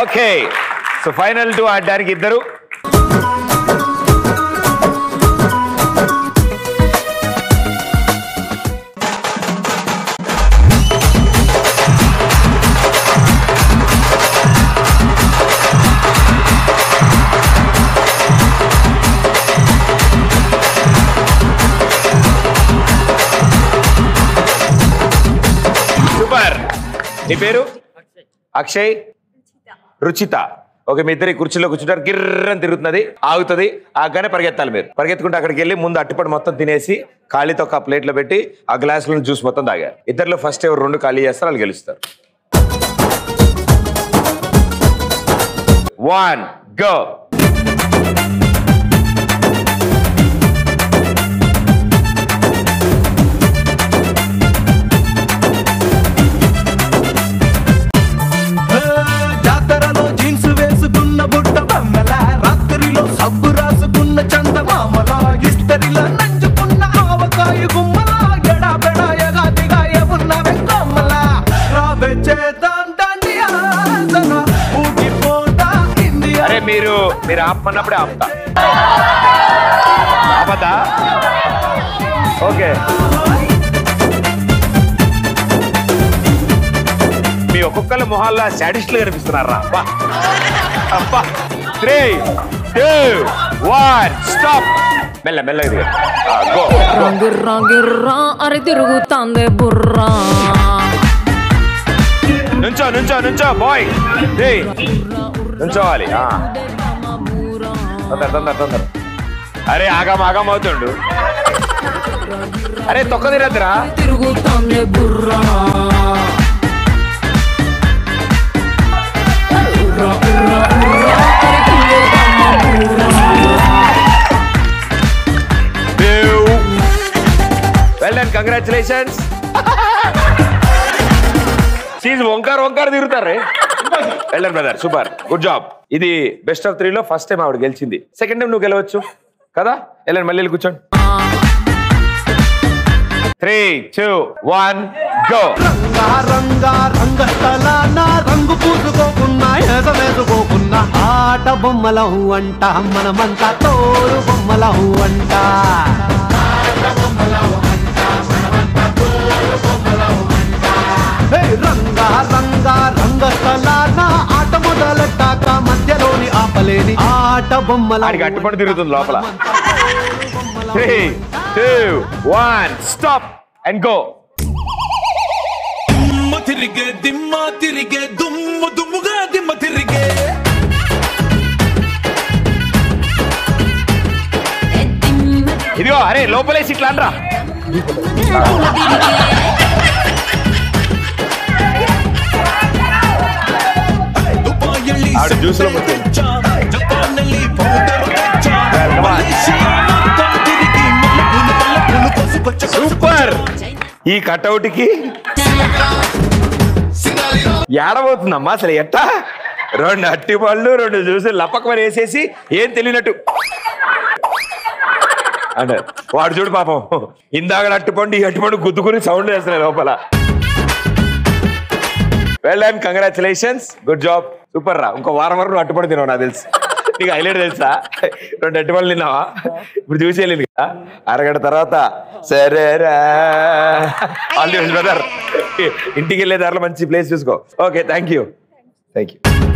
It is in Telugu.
ఓకే సో ఫైనల్ టు ఆడడానికి ఇద్దరు సూపర్ నీ పేరు అక్షయ్ రుచిత ఓకే మీ ఇద్దరు ఈ కుర్చీలో కూర్చుంటారు గిర్రని తిరుగుతున్నది ఆగుతుంది ఆగానే పరిగెత్తాలి మీరు పరిగెత్తుకుంటే అక్కడికి వెళ్ళి ముందు అట్టుపడి మొత్తం తినేసి ఖాళీతో ఒక ప్లేట్లో పెట్టి ఆ గ్లాసులో జ్యూస్ మొత్తం తాగారు ఇద్దరిలో ఫస్ట్ ఎవరు రెండు ఖాళీ చేస్తారు వాళ్ళు గెలుస్తారు వన్ గో జాతరలో జీన్స్ వేసుకున్న బుట్ట బొమ్మల రాత్రిలో సబ్బు రాసుకున్న చందమామల ఇస్తరిలో నంచుకున్న ఆవకాయ గుమ్మల ఎడా బెడా ఎగాదిగా ఉన్న వెంకమ్మల రాబే చేద్దాం దండియా సన ఊగిపోతా ఇండియా అరే మీరు మీరు ఆపమన్నప్పుడే ఆపుతా ఆపదా ఓకే మీ ఒక్కొక్కరి మొహాల్లో శాడిస్టులు కనిపిస్తున్నారా అబ్బా అబ్బా త్రీ టూ వన్ స్టాప్ మెల్ల మెల్ల ఇది గో గిర్రా గిర్రా అరి తిరుగుతాందే బుర్రా నుంచో నుంచో నుంచో బాయ్ నుంచోవాలి ఆ. తొందర తొందర తొందర అరే ఆగం ఆగం అవుతుండు అరే తొక్క తిరద్దురా తిరుగుతాందే బుర్రా ఉర్రా, ఉర్రా, ఉర్రా, అరి తిరుగుతాందే బుర్రా. వెల్ డన్ కంగ్రాచులేషన్స్ చీజ్ వంకార వంకార తిరుగుతారే well done brother super good job ఇది బెస్ట్ ఆఫ్ త్రీలో ఫస్ట్ టైం ఆవిడ గెలిచింది సెకండ్ టైం నువ్వు గెలవచ్చు కదా వెళ్ళండి మళ్ళీ వెళ్ళి కూర్చోండి త్రీ టూ వన్ గో రంగా రంగా రంగస్థల నా రంగు పూసుకోకున్నా ఎద వేసుకోకున్నా ఆట బొమ్మలం అంట మనమంతా తోరు బొమ్మలం అంట హే, రంగా రంగా రంగస్థల నా ఆట మొదలెట్టాక మధ్యలోని ఆపలేని ఆట బొమ్మల ఆడికి అట్టుపడి తిరుగుతుంది లోపల three two one stop and go దిమ్మ తిరిగే దిమ్మ తిరిగే దుమ్ము దుమ్ముగా దిమ్మ తిరిగే ఇదిగో అరే లోపలేసి ఇట్లా అనరా దుబాయ్ ఆవిడ జ్యూస్ లో మొత్తం. తెచ్చా జపానెల్లి పౌడర్ తెచ్చా Come on. మలేషియా మొత్తం తిరిగి మల్లెపూలు మల్లెపూలు పసుపచ్చ సూపర్ ఈ కటౌట్ కి ఏడబోతుందమ్మా అసలు ఎట్టా రెండు అట్టి పళ్ళు రెండు జ్యూస్ లప్పకమని వేసేసి ఏం తెలియనట్టు అంటే వాడు చూడు పాపం ఇందాక అట్టుపండు ఈ అట్టుపండు గుద్దుకుని సౌండ్ వేస్తున్నాయి లోపల well done congratulations good job super రా ఇంకో వారం వరకు నువ్వు అట్టుపండు తినవు నాకు తెలుసు నీకు హైలైట్ తెలుసా రెండు అట్టుపండ్లు తిన్నావా ఇప్పుడు చూసి వెళ్ళింది కదా అరగంట తర్వాత సరేరా ఆల్ ది బ్రదర్ ఇంటికి వెళ్ళే దారిలో మంచి ప్లేస్ చూసుకో okay thank you thank you